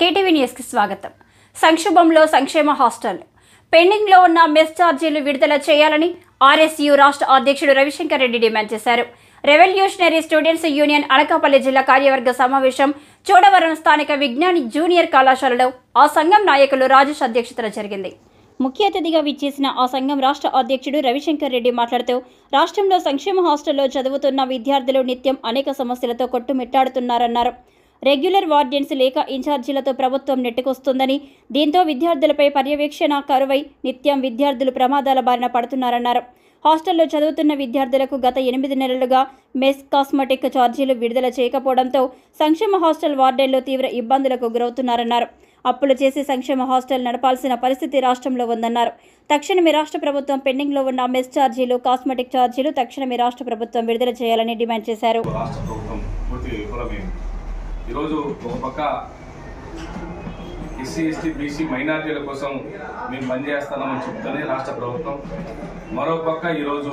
TTV న్యూస్కి స్వాగతం సంక్షోభంలో సంక్షేమ హాస్టల్ పెండింగ్లో ఉన్న మెస్ ఛార్జీలు విడుదల చేయాలని ఆర్ఎస్యు రాష్ట్ర అధ్యక్షుడు రవిశంకర్ రెడ్డి డిమాండ్ చేశారు రెవల్యూషనరీ స్టూడెంట్స్ యూనియన్ అనకాపల్లి జిల్లా కార్యవర్గ సమావేశం చోడవరం స్థానిక విజ్ఞాని జూనియర్ కళాశాలలో ఆ సంఘం నాయకులు రాజేష్ అధ్యక్షతన జరిగింది ముఖ్య అతిథిగా విచ్చేసిన ఆ సంఘం రాష్ట్ర అధ్యక్షుడు రవిశంకర్ రెడ్డి మాట్లాడుతూ రాష్ట్రంలో సంక్షేమ హాస్టల్లో చదువుతున్న విద్యార్థులు నిత్యం అనేక సమస్యలతో కొట్టుమిట్టాడుతున్నారన్నారు రెగ్యులర్ వార్డెన్స్ లేక ఇన్ఛార్జీలతో ప్రభుత్వం నెట్టుకొస్తుందని దీంతో విద్యార్థులపై పర్యవేక్షణ కరువై నిత్యం విద్యార్థులు ప్రమాదాల బారిన పడుతున్నారన్నారు హాస్టల్లో చదువుతున్న విద్యార్థులకు గత ఎనిమిది నెలలుగా మెస్ కాస్మెటిక్ ఛార్జీలు విడుదల చేయకపోవడంతో సంక్షేమ హాస్టల్ వార్డెన్లు తీవ్ర ఇబ్బందులకు గురవుతున్నారన్నారు అప్పులు చేసి సంక్షేమ హాస్టల్ నడపాల్సిన పరిస్థితి రాష్ట్రంలో ఉందన్నారు తక్షణమే రాష్ట్ర ప్రభుత్వం పెండింగ్లో ఉన్న మెస్ ఛార్జీలు కాస్మెటిక్ ఛార్జీలు తక్షణమే రాష్ట్ర ప్రభుత్వం విడుదల చేయాలని డిమాండ్ చేశారు రాష్ట్ర ప్రభుత్వం పూర్తిగా విఫలమైంది ఈరోజు ఒక పక్క ఎస్సీ ఎస్టీ బీసీ మైనార్టీల కోసం మేము పనిచేస్తామని చెప్తూనే రాష్ట్ర ప్రభుత్వం మరో పక్క ఈరోజు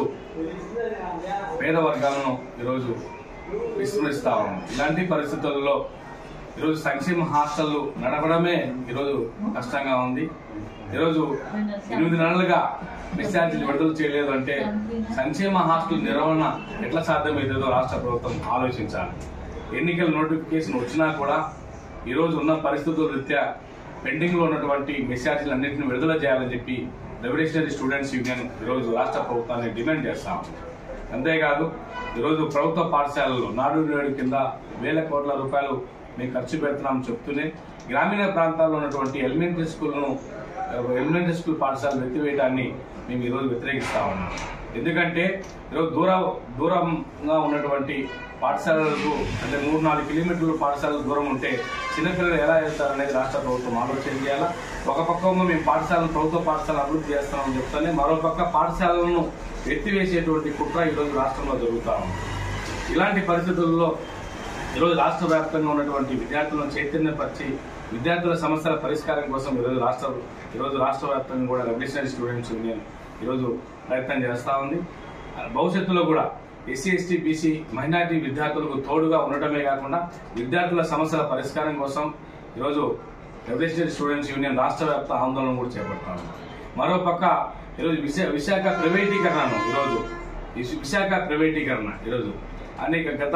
పేద వర్గాలను ఈరోజు విస్మరిస్తా ఉన్నాం ఇలాంటి పరిస్థితుల్లో ఈరోజు సంక్షేమ హాస్టళ్లు నడపడమే ఈరోజు కష్టంగా ఉంది ఈరోజు ఎనిమిది నెలలుగా డిశ్చార్జీలు విడుదల చేయలేదు అంటే సంక్షేమ హాస్టల్ నిర్వహణ ఎట్లా సాధ్యమవుతుందో రాష్ట్ర ప్రభుత్వం ఆలోచించాలి ఎన్నికల నోటిఫికేషన్ వచ్చినా కూడా ఈరోజు ఉన్న పరిస్థితుల రీత్యా పెండింగ్ లో ఉన్నటువంటి మెసేజ్లు అన్నింటిని విడుదల చేయాలని చెప్పి రెవల్యూషనరీ స్టూడెంట్స్ యూనియన్ ఈరోజు రాష్ట్ర ప్రభుత్వాన్ని డిమాండ్ చేస్తాం అంతేకాదు ఈరోజు ప్రభుత్వ పాఠశాలల్లో నాడు నేడు కింద వేల కోట్ల రూపాయలు మేము ఖర్చు పెడుతున్నాం చెప్తూనే గ్రామీణ ప్రాంతాల్లో ఉన్నటువంటి ఎలిమెంటరీ స్కూల్ను ఎలిమెంటరీ స్కూల్ పాఠశాలలు ఎత్తివేయడాన్ని మేము ఈరోజు వ్యతిరేకిస్తా ఉన్నాం ఎందుకంటే ఈరోజు దూర దూరంగా ఉన్నటువంటి పాఠశాలలకు అంటే మూడు నాలుగు కిలోమీటర్ల పాఠశాలల దూరం ఉంటే చిన్నపిల్లలు ఎలా వెళ్తారనేది రాష్ట్ర ప్రభుత్వం ఆలోచన చేయాలా ఒక పక్క మేము పాఠశాలను ప్రభుత్వ పాఠశాల అభివృద్ధి చేస్తామని చెప్తానే మరో పక్క పాఠశాలలను ఎత్తివేసేటువంటి కుట్ర ఈరోజు రాష్ట్రంలో జరుగుతా ఉంది ఇలాంటి పరిస్థితుల్లో ఈరోజు రాష్ట్ర వ్యాప్తంగా ఉన్నటువంటి విద్యార్థులను చైతన్యపరిచి విద్యార్థుల సమస్యల పరిష్కారం కోసం ఈరోజు రాష్ట్ర ఈరోజు రాష్ట్ర వ్యాప్తంగా కూడా రెవల్యూషనరీ స్టూడెంట్స్ యూనియన్ ఈరోజు ప్రయత్నం చేస్తూ ఉంది భవిష్యత్తులో కూడా ఎస్సీ ఎస్టీ బీసీ మైనార్టీ విద్యార్థులకు తోడుగా ఉండటమే కాకుండా విద్యార్థుల సమస్యల పరిష్కారం కోసం ఈరోజు రెవల్యూషనరీ స్టూడెంట్స్ యూనియన్ రాష్ట్ర వ్యాప్త ఆందోళన కూడా చేపడతాము మరో పక్క ఈరోజు విశా విశాఖ ప్రైవేటీకరణను ఈరోజు ఈ విశాఖ ప్రైవేటీకరణ ఈరోజు అనేక గత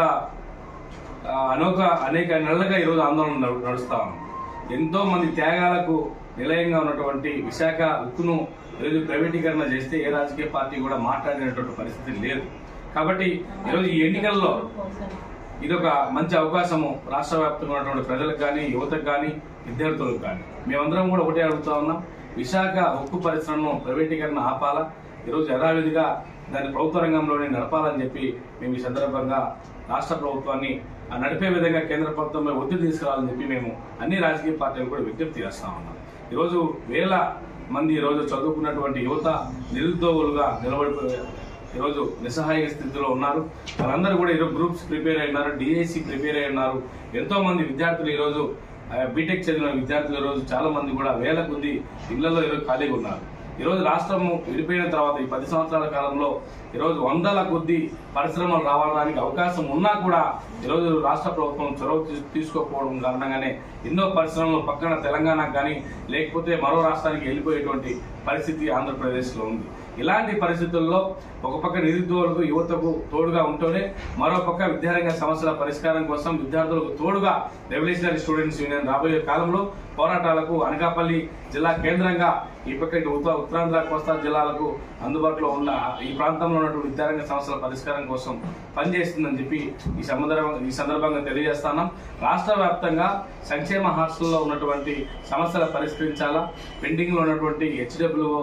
ఆ, అనేక అనేక నెలలుగా ఈరోజు ఆందోళన నడు- నడుస్తా ఉంది ఎంతో మంది త్యాగాలకు నిలయంగా ఉన్నటువంటి విశాఖ ఉక్కును ఈరోజు ప్రైవేటీకరణ చేస్తే ఏ రాజకీయ పార్టీ కూడా మాట్లాడినటువంటి పరిస్థితి లేదు కాబట్టి ఈరోజు ఈ ఎన్నికల్లో ఇదొక మంచి అవకాశము రాష్ట్ర వ్యాప్తంగా ఉన్నటువంటి ప్రజలకు కానీ యువతకు కానీ విద్యార్థులకు కానీ మేమందరం కూడా ఒకటే అడుగుతా ఉన్నాం విశాఖ ఉక్కు పరిశ్రమను ప్రైవేటీకరణ ఆపాలా ఈరోజు యథావిధిగా దాన్ని ప్రభుత్వ రంగంలోనే నడపాలని చెప్పి మేము ఈ సందర్భంగా రాష్ట్ర ప్రభుత్వాన్ని ఆ నడిపే విధంగా కేంద్ర ప్రభుత్వంపై ఒత్తిడి తీసుకురావాలని చెప్పి మేము అన్ని రాజకీయ పార్టీలు కూడా విజ్ఞప్తి చేస్తా ఉన్నాం ఈరోజు వేల మంది ఈరోజు చదువుకున్నటువంటి యువత నిరుద్యోగులుగా నిలబడిపోయే ఈరోజు నిస్సహాయ స్థితిలో ఉన్నారు వాళ్ళందరూ కూడా ఈరోజు గ్రూప్స్ ప్రిపేర్ అయి ఉన్నారు డిఎస్సి ప్రిపేర్ అయి ఉన్నారు ఎంతో మంది విద్యార్థులు ఈరోజు ఆ, బీటెక్ చదివిన విద్యార్థులు ఈరోజు చాలా మంది కూడా వేల కొద్ది ఇళ్లలో ఈరోజు ఖాళీగా ఉన్నారు ఈరోజు రాష్ట్రము విడిపోయిన తర్వాత ఈ పది సంవత్సరాల కాలంలో ఈరోజు వందల కొద్ది పరిశ్రమలు రావడానికి అవకాశం ఉన్నా కూడా ఈరోజు రాష్ట్ర ప్రభుత్వం చొరవ తీ- తీసుకోకపోవడం కారణంగానే ఎన్నో పరిశ్రమలు పక్కన తెలంగాణకు కానీ లేకపోతే మరో రాష్ట్రానికి వెళ్ళిపోయేటువంటి పరిస్థితి ఆంధ్రప్రదేశ్లో ఉంది ఇలాంటి పరిస్థితుల్లో ఒక పక్క నిరుద్యోగులకు యువతకు తోడుగా ఉంటూనే మరో పక్క విద్యారంగ సమస్యల పరిష్కారం కోసం విద్యార్థులకు తోడుగా రెవల్యూషనరీ స్టూడెంట్స్ యూనియన్ రాబోయే కాలంలో పోరాటాలకు అనకాపల్లి జిల్లా కేంద్రంగా ఈ పక్క ఇటు ఉత్తర ఉత్తరాంధ్ర కోస్తా జిల్లాలకు అందుబాటులో ఉన్న ఈ ప్రాంతంలో ఉన్నటువంటి విద్యారంగ సమస్యల పరిష్కారం కోసం పనిచేస్తుందని చెప్పి ఈ సందర్భం ఈ సందర్భంగా తెలియజేస్తున్నాం రాష్ట్ర వ్యాప్తంగా సంక్షేమ హాస్టల్లో ఉన్నటువంటి సమస్యలు పరిష్కరించాలా పెండింగ్ లో ఉన్నటువంటి హెచ్డబ్ల్యూ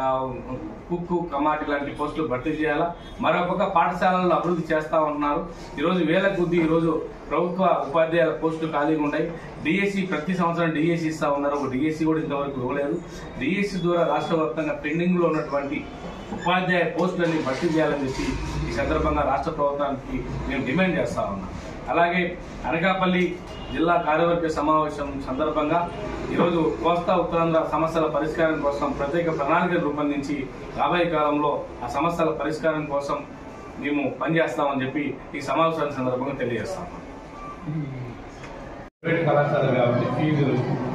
కుక్కు కమాటి లాంటి పోస్టులు భర్తీ చేయాలా మరొక పాఠశాలలను అభివృద్ధి చేస్తా ఉన్నారు ఈరోజు వేల కొద్ది ఈరోజు ప్రభుత్వ ఉపాధ్యాయుల పోస్టులు ఖాళీగా ఉన్నాయి డిఎస్సి ప్రతి సంవత్సరం డిఎస్సి ఇస్తా ఉన్నారు ఒక డిఎస్సి కూడా ఇంతవరకు ఇవ్వలేదు డిఎస్సి ద్వారా రాష్ట్ర వ్యాప్తంగా పెండింగ్ లో ఉన్నటువంటి ఉపాధ్యాయ పోస్టులని భర్తీ చేయాలని చెప్పి ఈ సందర్భంగా రాష్ట్ర ప్రభుత్వానికి మేము డిమాండ్ చేస్తా ఉన్నాం అలాగే అనకాపల్లి జిల్లా కార్యవర్గ సమావేశం సందర్భంగా ఈరోజు కోస్తా ఉత్తరాంధ్ర సమస్యల పరిష్కారం కోసం ప్రత్యేక ప్రణాళిక రూపొందించి రాబోయే కాలంలో ఆ సమస్యల పరిష్కారం కోసం మేము పనిచేస్తామని చెప్పి ఈ సమావేశాల సందర్భంగా తెలియజేస్తాము ప్రైవేట్ కళాశాల కాబట్టి ఫీజులు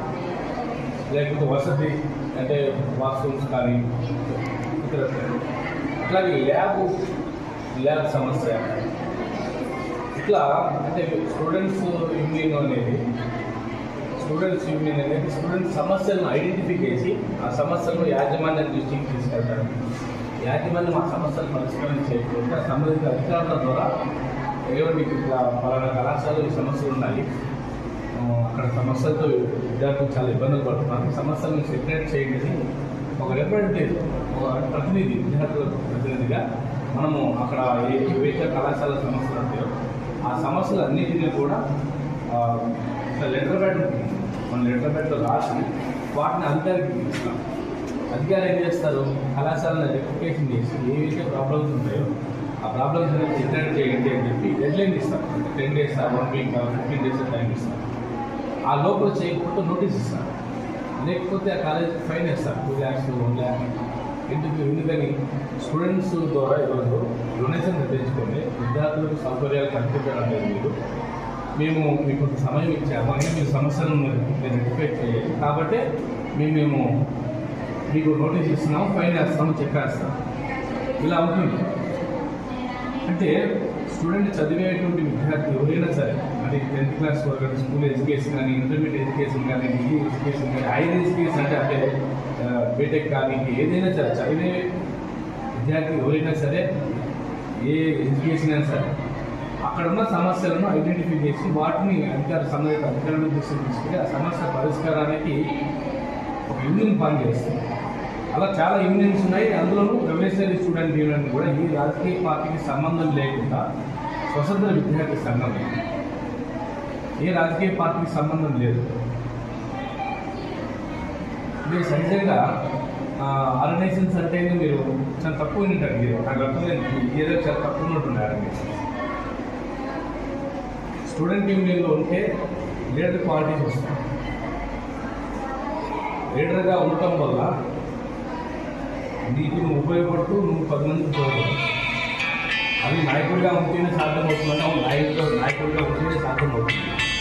లేకపోతే వసతి అంటే వాష్రూమ్స్ కానీ ఇతర అట్లాగే ల్యాబ్ ల్యాబ్ సమస్య ఇట్లా అంటే స్టూడెంట్స్ యూనియన్ అనేది స్టూడెంట్స్ యూనియన్ అనేది స్టూడెంట్స్ సమస్యలను ఐడెంటిఫై చేసి ఆ సమస్యలను యాజమాన్యం దృష్టికి తీసుకెళ్తారు యాజమాన్యం ఆ సమస్యలు పరిష్కారం చేయకుండా సంబంధిత అధికారుల ద్వారా ఏమంటే ఇట్లా పలానా కళాశాలలో ఈ సమస్యలు ఉన్నాయి ఆ, అక్కడ సమస్యలతో విద్యార్థులు చాలా ఇబ్బందులు పడుతున్నారు ఈ సమస్యలను సెపరేట్ చేయండి అని ఒక రిప్రజెంటేటివ్ ఒక ప్రతినిధి విద్యార్థుల ప్రతినిధిగా మనము అక్కడ ఏ ఏవైతే కళాశాల సమస్యలు ఉంటాయో ఆ సమస్యలన్నిటినీ కూడా ఆ, ఒక లెటర్ బ్యాడ్ ఉంటుంది మన లెటర్ బ్యాడ్లో రాసి వాటిని అధికారికి ఇస్తాం అధికారులు ఏం చేస్తారు కళాశాలను రెప్లికేషన్ చేసి ఏవైతే ప్రాబ్లమ్స్ ఉంటాయో ఆ ప్రాబ్లమ్స్ అనేది జనరేట్ చేయండి అని చెప్పి డెడ్ లైన్ ఇస్తారు ten days one week fifteen days time ఇస్తారు ఆ లోపల చేయకపోతే నోటీస్ ఇస్తారు లేకపోతే ఆ కాలేజ్ ఫైన్ వేస్తారు టూ ల్యాక్స్ వన్ ల్యాక్ ఎందుకు ఎందుకని స్టూడెంట్స్ ద్వారా ఈరోజు డొనేషన్ తెచ్చుకొని విద్యార్థులకు సౌకర్యాలు కల్పించడం లేదు మీరు మేము మీకు కొంత సమయం ఇచ్చాము అయినా మీ సమస్యలను మీరు రెక్టిఫై చేయాలి కాబట్టి మేము మేము మీకు నోటీస్ ఇస్తున్నాము ఫైన్ వేస్తాము చెక్ వేస్తాం ఇలా ఉంటుంది అంటే స్టూడెంట్ చదివేటువంటి విద్యార్థి ఎవరైనా సరే అంటే టెన్త్ క్లాస్ వరకు అంటే స్కూల్ ఎడ్యుకేషన్ కానీ ఇంటర్మీడియట్ ఎడ్యుకేషన్ కానీ డిగ్రీ ఎడ్యుకేషన్ కానీ హైయర్ ఎడ్యుకేషన్ అంటే అంటే బీటెక్ కానీ ఏదైనా సరే చదివే విద్యార్థి ఎవరైనా సరే ఏ ఎడ్యుకేషన్ అయినా సరే అక్కడ ఉన్న సమస్యలను ఐడెంటిఫై చేసి వాటిని అధికార సంబంధిత అధికారుల దృష్టికి తీసుకెళ్ళి ఆ సమస్య పరిష్కారానికి ఒక యూనియన్ పనిచేస్తుంది అలా చాలా యూనియన్స్ ఉన్నాయి అందులోనూ రెవల్యూషనరీ స్టూడెంట్ యూనియన్ కూడా ఈ రాజకీయ పార్టీకి సంబంధం లేకుండా స్వతంత్ర విద్యార్థి సంఘం ఇది. ఏ రాజకీయ పార్టీకి సంబంధం లేదు మీరు సహజంగా ఆర్గనైజేషన్స్ అంటే మీరు చాలా తక్కువ ఉంటారు మీరు నాకు అర్థమైంది ఏదో చాలా తక్కువ ఉంటుండే ఆర్గనైజేషన్స్ స్టూడెంట్ యూనియన్లో ఉంటే లీడర్ క్వాలిటీస్ వస్తాయి లీడర్గా ఉండటం వల్ల నీకు నువ్వు ఉపయోగపడుతూ నువ్వు పది మందికి ఉపయోగపడు అది నాయకుడిగా ఉంటేనే సాధ్యమవుతుందంటే అవును నాయకుడిగా నాయకుడిగా ఉంటేనే సాధ్యమవుతుంది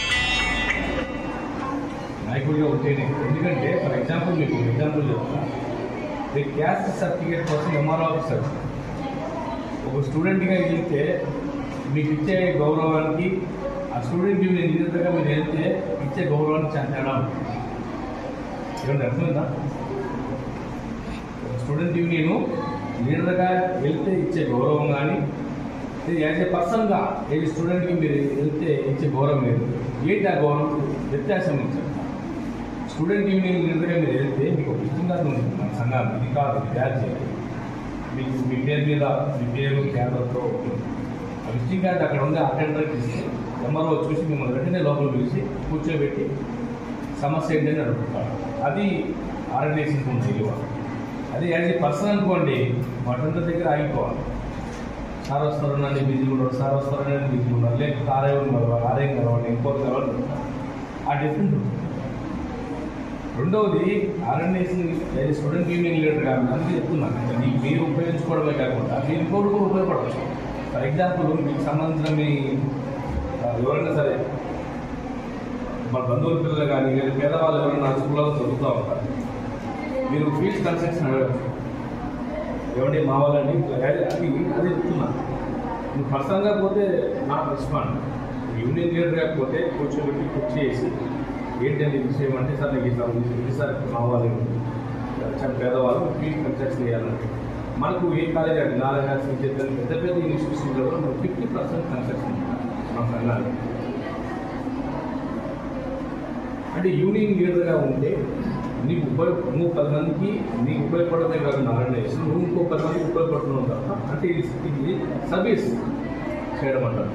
నాయకుడిగా ఉంటేనే ఎందుకంటే ఫర్ ఎగ్జాంపుల్ మీకు ఎగ్జాంపుల్ చెప్తా ఈ క్యాస్ట్ సర్టిఫికేట్ కోసం ఎంఆర్ఓ ఆఫీసర్ ఒక స్టూడెంట్గా వెళ్తే మీకు ఇచ్చే గౌరవానికి ఆ స్టూడెంట్ యూనియన్ లీడర్గా మీరు వెళ్తే ఇచ్చే గౌరవానికి చాలా తేడా ఉంటుంది ఏమంటే అర్థమైందా స్టూడెంట్ యూనియన్ లీడర్గా వెళ్తే ఇచ్చే గౌరవం కానీ యాజ్ ఏ పర్సన్గా ఏ స్టూడెంట్కి మీరు వెళ్తే ఇచ్చే గౌరవం లేదు ఏంటి ఆ గౌరవం వ్యత్యాసం ఇచ్చారు స్టూడెంట్ యూనియన్ లీడర్గా మీరు వెళ్తే మీకు ఒక విజిటింగ్ కార్డు ఉంటుంది మన సంఘానికి ఇది కాదు ఇది బ్యాచ్ చేయాలి మీకు మీ పేరు మీద మీ పేరు క్యాడర్తో ఉంటుంది ఆ విజిటింగ్ కార్డు అక్కడ ఉండే అటెండర్కి ఇస్తే ఎంఆర్ఓ చూసి మిమ్మల్ని వెంటనే లోపల పిలిచి కూర్చోబెట్టి సమస్య ఏంటని అడుగుతారు అది ఆర్గనైజేషన్ ఉంది విలువ అది యాజ్ ఏ పర్సన్ అనుకోండి మటన్ దగ్గర ఆగిపోవాలి సార్ వస్తారు నన్ను బిజీ ఉండరు సార్ వస్తారు నన్ను బిజీ ఉండరు లేకపోతే ఆర్ఐ కలవాలి ఆర్ఐ కలవాలి ఇంకోటి కలవాలి ఆ డిఫరెంట్ ఉంటుంది రెండవది organisation as student union leader కాదు అందుకే చెప్తున్నాను అంటే మీకు మీరు ఉపయోగించుకోవడమే కాకుండా మీరు ఇంకోటి కూడా ఉపయోగపడవచ్చు ఫర్ ఎగ్జాంపుల్ మీకు సంబంధించిన మీ ఆ, ఎవరైనా సరే మన బంధువుల పిల్లలు కానీ లేదా పేదవాళ్ళు ఎవరైనా స్కూల్లో చదువుతూ ఉంటారు మీరు ఫీజు కన్సెషన్ అడగచ్చు ఏమంటే మా వాళ్ళని అది అది అది చెప్తున్నా నువ్వు పర్సనల్గా పోతే నాకు రెస్పాండ్ యూనియన్ లీడర్ కాకపోతే కూర్చోబెట్టి కుర్చీ చేసి ఏంటంటే ఈ విషయం అంటే సార్ నాకు ఇట్లా ఉంది ఇది సార్ మా వాళ్ళు చాలా పేదవాళ్ళు ఫీజు కన్సెషన్ చేయాలంటే మనకు ఏ కాలేజ్ అంటే నారాయణ విద్యార్థులు పెద్ద పెద్ద ఇన్స్టిట్యూషన్లలో మనకు ఫిఫ్టీ పర్సెంట్ కన్సెషన్ మా సంఘాలు అంటే యూనియన్ లీడర్గా ఉంటే నీకు ఉపయోగ నువ్వు పది మందికి నీకు ఉపయోగపడమే కాకుండా ఆర్గనైజేషన్ నువ్వు ఇంకో పది మందికి ఉపయోగపడుతున్నావు తప్ప అంటే ఇది ఇది సర్వీస్ చేయడం అంటారు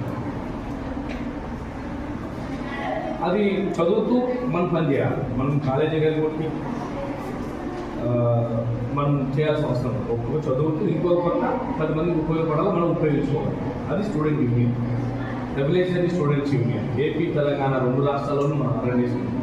అది చదువుతూ మనం పని చేయాలి మనం కాలేజీ కాబట్టి ఆ, మనం చేయాల్సిన అవసరం లేదు. ఒక్కొక్క చదువుతూ ఇంకో పక్క పది మందికి ఉపయోగపడాలి మనం ఉపయోగించుకోవాలి అది student union regulation students union AP Telangana రెండు రాష్ట్రాల్లోనూ మనం ఆర్గనైజేషన్ ఉంది.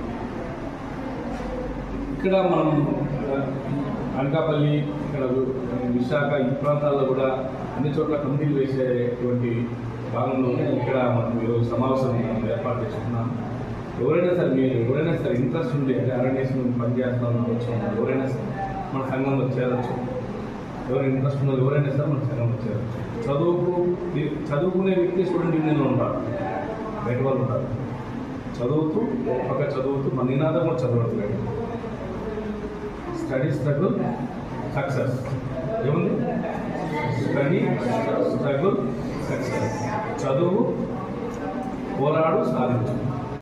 ఇక్కడ మనం ఆ, అనకాపల్లి ఇక్కడ విశాఖ ఈ ప్రాంతాల్లో కూడా అన్ని చోట్ల కమిటీలు వేసేటువంటి భాగంలోనే ఇక్కడ మనం ఈరోజు సమావేశం మనం ఏర్పాటు చేసుకున్నాం ఎవరైనా సరే మీరు ఎవరైనా సరే ఇంట్రెస్ట్ ఉంది అంటే అవేర్నెస్ పని చేస్తున్నాం వచ్చాము ఎవరైనా సరే మన సంఘంలో చేరచ్చు ఎవరు ఇంట్రెస్ట్ ఉన్నది ఎవరైనా సరే మన సంఘంలో చేరచ్చు చదువుకు ఈ- చదువుకునే వ్యక్తి స్టూడెంట్ యూనియన్లో ఉంటారు బయట వాళ్ళు ఉంటారు చదువుతూ ఒక చదువుతూ మన నినాదం కూడా చదవట్లేదు స్టడీ స్ట్రగుల్ సక్సెస్ ఏముంది స్టడీ స్ట్రగుల్ సక్సెస్ చదువు పోరాడు సాధించు